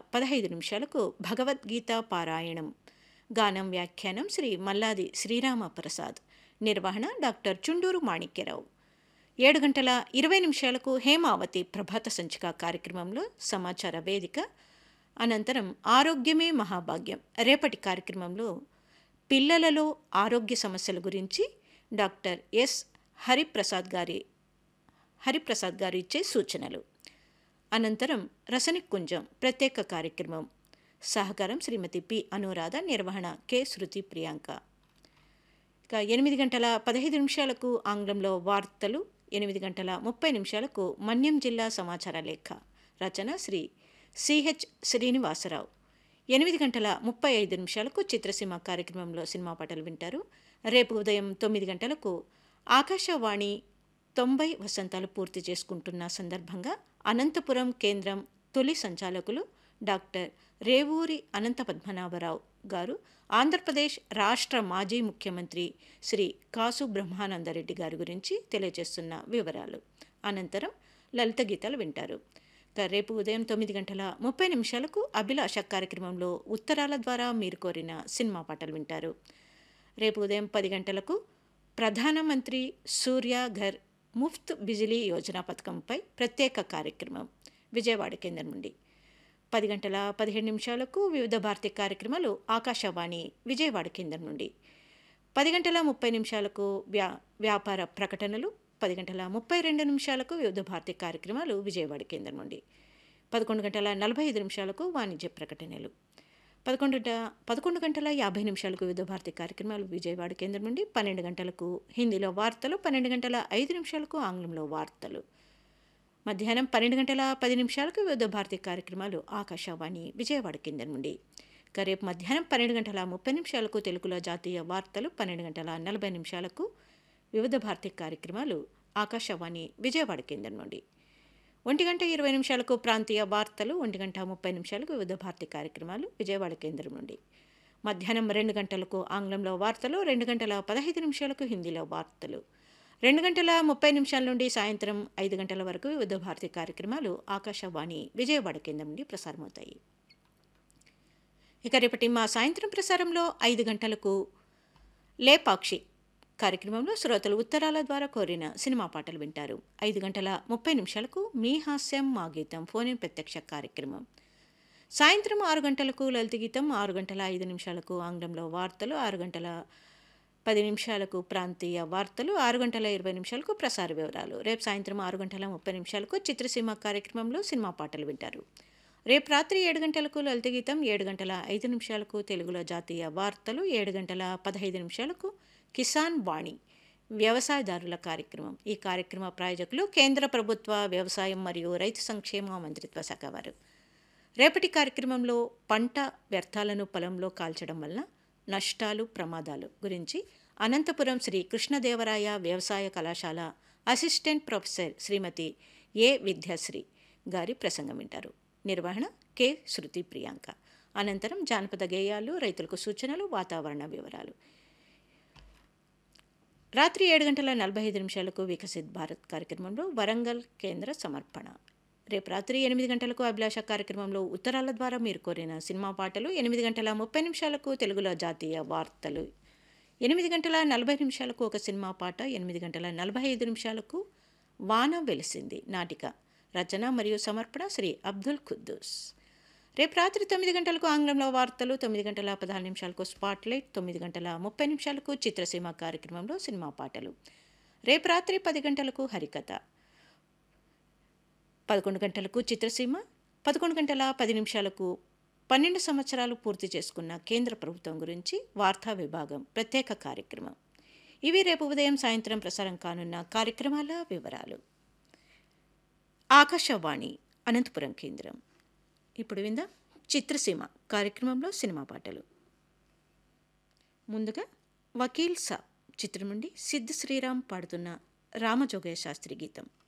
పదహైదు నిమిషాలకు భగవద్గీత పారాయణం గానం వ్యాఖ్యానం శ్రీ మల్లాది శ్రీరామ ప్రసాద్ నిర్వహణ డాక్టర్ చుండూరు మాణిక్యరావు ఏడు గంటల ఇరవై నిమిషాలకు హేమావతి ప్రభాత సంచిక కార్యక్రమంలో సమాచార వేదిక అనంతరం ఆరోగ్యమే మహాభాగ్యం రేపటి కార్యక్రమంలో పిల్లలలో ఆరోగ్య సమస్యల గురించి డాక్టర్ ఎస్ హరిప్రసాద్ గారి హరిప్రసాద్ గారు ఇచ్చే సూచనలు అనంతరం రసనికుంజం ప్రత్యేక కార్యక్రమం సహకారం శ్రీమతి పి అనురాధ నిర్వహణ కె శృతి ప్రియాంక ఇక ఎనిమిది గంటల పదహైదు నిమిషాలకు ఆంగ్లంలో వార్తలు ఎనిమిది గంటల ముప్పై నిమిషాలకు మన్యం జిల్లా సమాచార లేఖ రచన శ్రీ సిహెచ్ శ్రీనివాసరావు ఎనిమిది గంటల ముప్పై ఐదు నిమిషాలకు చిత్రసీమ కార్యక్రమంలో సినిమా పాటలు వింటారు రేపు ఉదయం తొమ్మిది గంటలకు ఆకాశవాణి తొంభై వసంతాలు పూర్తి చేసుకుంటున్న సందర్భంగా అనంతపురం కేంద్రం తొలి సంచాలకులు డాక్టర్ రేవూరి అనంత పద్మనాభరావు గారు ఆంధ్రప్రదేశ్ రాష్ట్ర మాజీ ముఖ్యమంత్రి శ్రీ కాసు బ్రహ్మానందరెడ్డి గారి గురించి తెలియజేస్తున్న వివరాలు అనంతరం లలిత గీతాలు వింటారు ఇక రేపు ఉదయం తొమ్మిది గంటల ముప్పై నిమిషాలకు అభిలాష కార్యక్రమంలో ఉత్తరాల ద్వారా మీరు కోరిన సినిమా పాటలు వింటారు రేపు ఉదయం పది గంటలకు ప్రధానమంత్రి సూర్య ఘర్ ముఫ్త్ బిజిలీ యోజన పథకంపై ప్రత్యేక కార్యక్రమం విజయవాడ కేంద్రం నుండి పది గంటల పదిహేడు నిమిషాలకు వివిధ భారతి కార్యక్రమాలు ఆకాశవాణి విజయవాడ కేంద్రం నుండి పది గంటల ముప్పై నిమిషాలకు వ్యా వ్యాపార ప్రకటనలు పది గంటల ముప్పై రెండు నిమిషాలకు వివిధ భారతి కార్యక్రమాలు విజయవాడ కేంద్రం నుండి పదకొండు గంటల నలభై ఐదు నిమిషాలకు వాణిజ్య ప్రకటనలు పదకొండు పదకొండు గంటల యాభై నిమిషాలకు వివిధ భారతి కార్యక్రమాలు విజయవాడ కేంద్రం నుండి పన్నెండు గంటలకు హిందీలో వార్తలు పన్నెండు గంటల ఐదు నిమిషాలకు ఆంగ్లంలో వార్తలు మధ్యాహ్నం పన్నెండు గంటల పది నిమిషాలకు వివిధ భారతి కార్యక్రమాలు ఆకాశవాణి విజయవాడ కేంద్రం నుండి ఇక రేపు మధ్యాహ్నం పన్నెండు గంటల ముప్పై నిమిషాలకు తెలుగులో జాతీయ వార్తలు పన్నెండు గంటల నలభై నిమిషాలకు వివిధ భారతి కార్యక్రమాలు ఆకాశవాణి విజయవాడ కేంద్రం నుండి ఒంటి గంట ఇరవై నిమిషాలకు ప్రాంతీయ వార్తలు ఒంటి గంట ముప్పై నిమిషాలకు వివిధ భారతి కార్యక్రమాలు విజయవాడ కేంద్రం నుండి మధ్యాహ్నం రెండు గంటలకు ఆంగ్లంలో వార్తలు రెండు గంటల పదహైదు నిమిషాలకు హిందీలో వార్తలు రెండు గంటల ముప్పై నిమిషాల నుండి సాయంత్రం ఐదు గంటల వరకు వివిధ భారతి కార్యక్రమాలు ఆకాశవాణి విజయవాడ కేంద్రం నుండి ప్రసారమవుతాయి ఇక రేపటి మా సాయంత్రం ప్రసారంలో ఐదు గంటలకు లేపాక్షి కార్యక్రమంలో శ్రోతలు ఉత్తరాల ద్వారా కోరిన సినిమా పాటలు వింటారు ఐదు గంటల ముప్పై నిమిషాలకు మీ హాస్యం మా గీతం ఫోన్ ఇన్ ప్రత్యక్ష కార్యక్రమం సాయంత్రం ఆరు గంటలకు లలిత గీతం ఆరు గంటల ఐదు నిమిషాలకు ఆంగ్లంలో వార్తలు ఆరు గంటల పది నిమిషాలకు ప్రాంతీయ వార్తలు ఆరు గంటల ఇరవై నిమిషాలకు ప్రసార వివరాలు రేపు సాయంత్రం ఆరు గంటల ముప్పై నిమిషాలకు చిత్రసీమ కార్యక్రమంలో సినిమా పాటలు వింటారు రేపు రాత్రి ఏడు గంటలకు లలిత గీతం ఏడు గంటల ఐదు నిమిషాలకు తెలుగులో జాతీయ వార్తలు ఏడు గంటల పదహైదు నిమిషాలకు కిసాన్ వాణి వ్యవసాయదారుల కార్యక్రమం ఈ కార్యక్రమ ప్రాయోజకులు కేంద్ర ప్రభుత్వ వ్యవసాయం మరియు రైతు సంక్షేమ మంత్రిత్వ శాఖ వారు రేపటి కార్యక్రమంలో పంట వ్యర్థాలను పొలంలో కాల్చడం వల్ల నష్టాలు ప్రమాదాలు గురించి అనంతపురం శ్రీ కృష్ణదేవరాయ వ్యవసాయ కళాశాల assistant professor Shrimati A Vidyashri గారి ప్రసంగం వింటారు నిర్వహణ కె శృతి ప్రియాంక అనంతరం జానపద గేయాలు రైతులకు సూచనలు వాతావరణ వివరాలు రాత్రి ఏడు గంటల నలభై ఐదు నిమిషాలకు వికసిత్ భారత్ కార్యక్రమంలో వరంగల్ కేంద్ర సమర్పణ రేపు రాత్రి ఎనిమిది గంటలకు అభిలాష కార్యక్రమంలో ఉత్తరాల ద్వారా మీరు కోరిన సినిమా పాటలు ఎనిమిది గంటల ముప్పై నిమిషాలకు తెలుగులో జాతీయ వార్తలు ఎనిమిది గంటల నలభై నిమిషాలకు ఒక సినిమా పాట ఎనిమిది గంటల నలభై ఐదు నిమిషాలకు వాన వెలిసింది నాటిక రచన మరియు సమర్పణ శ్రీ అబ్దుల్ ఖుద్దూస్ రేపు రాత్రి తొమ్మిది గంటలకు ఆంగ్లంలో వార్తలు తొమ్మిది గంటల పదహారు నిమిషాలకు స్పాట్లైట్ తొమ్మిది గంటల ముప్పై నిమిషాలకు చిత్రసీమ కార్యక్రమంలో సినిమా పాటలు రేపు రాత్రి పది గంటలకు హరికథ పదకొండు గంటలకు చిత్రసీమ పదకొండు గంటల పది నిమిషాలకు పన్నెండు సంవత్సరాలు పూర్తి చేసుకున్న కేంద్ర ప్రభుత్వం గురించి వార్తా విభాగం ప్రత్యేక కార్యక్రమం ఇవి రేపు ఉదయం సాయంత్రం ప్రసారం కానున్న కార్యక్రమాల వివరాలు ఆకాశవాణి అనంతపురం కేంద్రం ఇప్పుడు విందాం చిత్రసీమ కార్యక్రమంలో సినిమా పాటలు ముందుగా వకీల్ సాబ్ చిత్రం నుండి సిద్ధ్ శ్రీరామ్ పాడుతున్న రామజోగయ్య శాస్త్రి గీతం